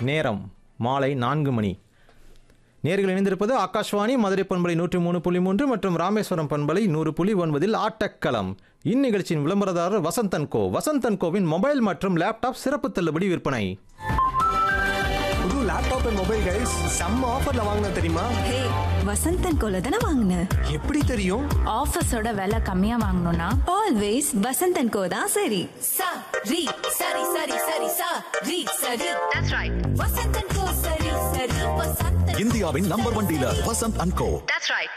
நேரம் மாலை நான்கு மணி நேர்கள் இணைந்திருப்பது ஆகாஷ்வாணி மதுரை பண்பலை நூற்றி மூணு புள்ளி மூன்று மற்றும் ராமேஸ்வரம் பண்பலை நூறு புள்ளி ஒன்பதில் ஆட்டக்களம் இந்நிகழ்ச்சியின் விளம்பரதாரர் வசந்தன் கோ வசந்தன் கோவின் மொபைல் மற்றும் லேப்டாப் சிறப்பு தள்ளுபடி விற்பனை புது லேப்டாப் அண்ட் மொபைல் கைஸ் செம்ம ஆஃபர்ல வாங்கின தெரியுமா ஹே வசந்தன் கோல தானே வாங்கின எப்படி தெரியும் ஆஃபீஸோட விலை கம்மியா வாங்கணும்னா ஆல்வேஸ் வசந்தன் கோ தான் சரி sa ri sari sari sari sa ri sari that's right vasantan ko sari sari vasantan இந்தியாவின் number one dealer Vasanth and co that's right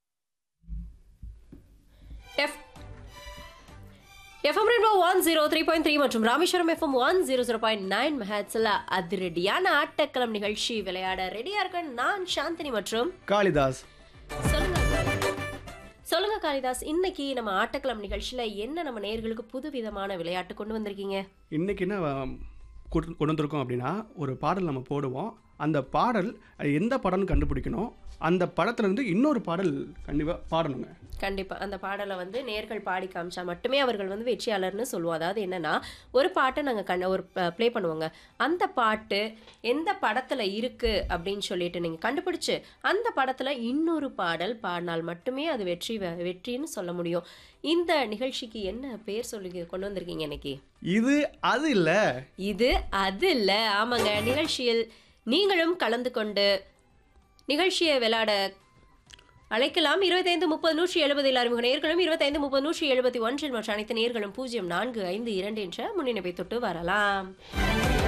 F FM rainbow one zero three point three மற்றும் Rameswaram FM one zero zero point nine மெஹாட்ஸில் அதிரடியான ஆட்டக்களம் நிகழ்ச்சி விளையாட ரெடியா இருக்கேன் நான் சாந்தினி மற்றும் காளிதாஸ் சொல்லுங்க சொல்லுங்க காளிதாஸ் இன்னைக்கு நம்ம ஆட்டக்களம் நிகழ்ச்சியில என்ன நம்ம நேர்களுக்கு புது விதமான விளையாட்டு கொண்டு வந்திருக்கீங்க இன்னைக்கு என்ன ஆம், கொண்டு கொண்டு வந்திருக்கோம் அப்படின்னா ஒரு பாடல் நம்ம போடுவோம் அந்த பாடல் அது எந்த படம்னு கண்டுபிடிக்கணும் அந்த படத்துல இருந்து இன்னொரு பாடல் கண்டிப்பாக பாடணுங்க கண்டிப்பா அந்த பாடலை வந்து நேர்கள் பாடி காமிச்சா மட்டுமே அவர்கள் வந்து வெற்றியாளர்னு சொல்லுவோம் அதாவது என்னன்னா ஒரு பாட்டை நாங்கள் கண்ண ஒரு ப்ளே பண்ணுவோங்க அந்த பாட்டு எந்த படத்துல இருக்கு அப்படின்னு சொல்லிட்டு நீங்க கண்டுபிடிச்சு அந்த படத்துல இன்னொரு பாடல் பாடினால் மட்டுமே அது வெற்றி வ- வெற்றின்னு சொல்ல முடியும் இந்த நிகழ்ச்சிக்கு என்ன பேர் சொல்லி கொண்டு வந்திருக்கீங்க இன்னைக்கு இது அது இல்லை இது அது இல்ல ஆமாங்க நிகழ்ச்சியில் நீங்களும் கலந்து கொண்டு நிகழ்ச்சியை விளையாட அழைக்கலாம் இருபத்தைந்து முப்பது நூற்றி எழுபதில் அறிமுக நேர்களும் இருபத்தைந்து முப்பது நூற்றி எழுபத்தி ஒன்றில் மற்ற அனைத்து நேர்களும் பூஜ்ஜியம் நான்கு ஐந்து இரண்டு என்ற முன்னிணைப்பை தொட்டு வரலாம்